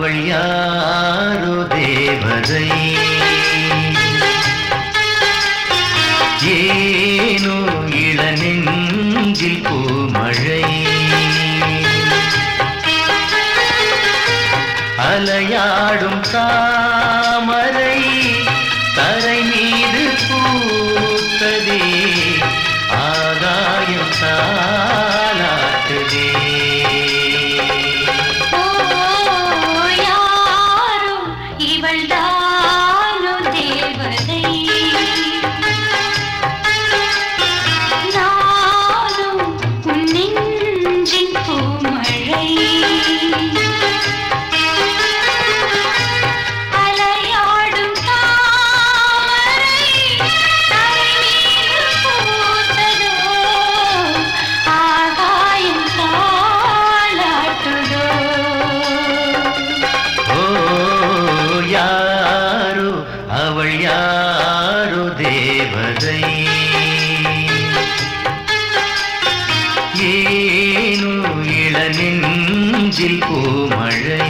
அவள் யாரோ தேவதை ஏனோ இளநெஞ்சில் பூமழை அலையாடும் தாமரை தரை மீது பூத்ததே ஆகாயம் தாலாட்டுதே ஓ யாரோ இவள்தானோ தேவதை நானும் உன் நெஞ்சின் பூமழை அலையாடும் தாமரை தரை மீது பூத்ததோ ஆகாயம் தாலாட்டுதோ ஓ யாரோ அவள் யாரோ தேவதை ஏனோ இளநெஞ்சில் பூமழை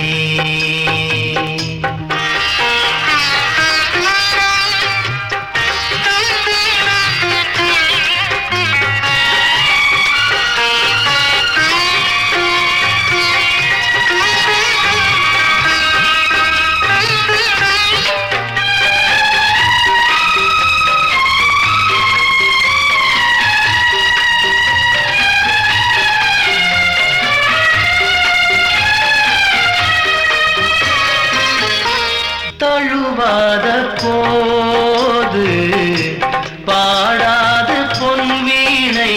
தழுவாத போது பாடாத பொன் வீணை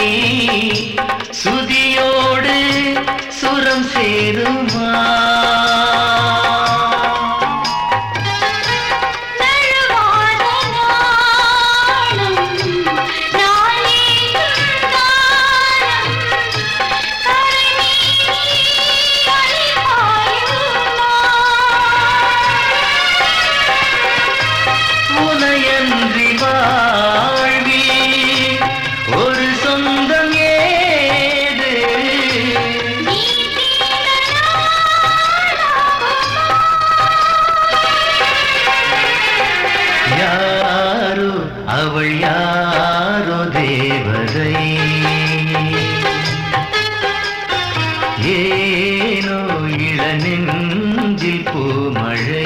சுதியோடு சுரம் சேருமா நழுவாத நாளும் நாளேகும் காலம் கரை மீறி அலைபாயுமா உனையன்றி வாழ்வில் ஒரு சொந்தம் ஏது நீ தீர நாளாகுமா யாரோ அவள் யாரோ தேவதை ஏனோ இளநெஞ்சில் பூமழை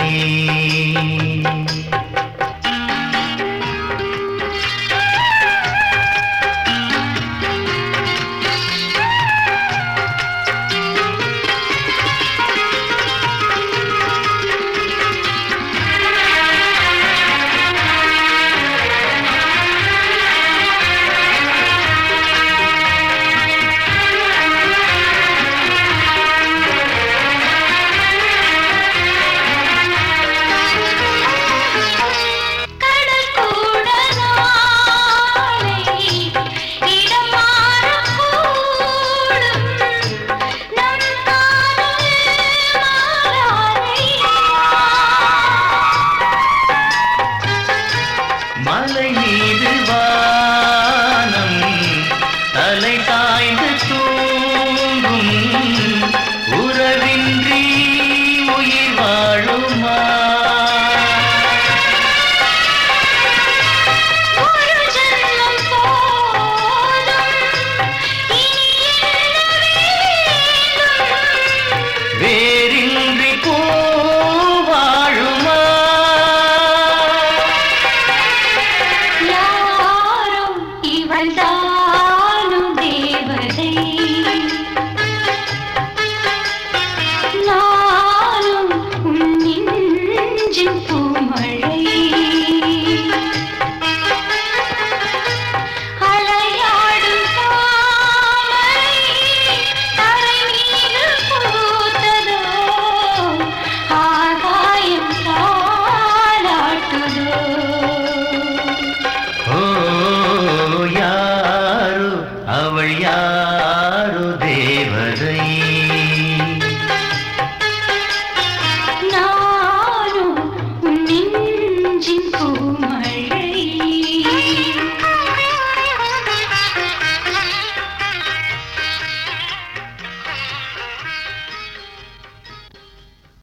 கடல் கூட நாளை இடம் மாறக்கூடும் நம் காதல் மாறாதையா மலை மீது வானம் தலை சாய்ந்து தூங்கும் உறவின்றி உயிர் வாழுமா ஒரு ஜன்மம் போதும் இனி என்ன வேண்டும் வேறின்றி போ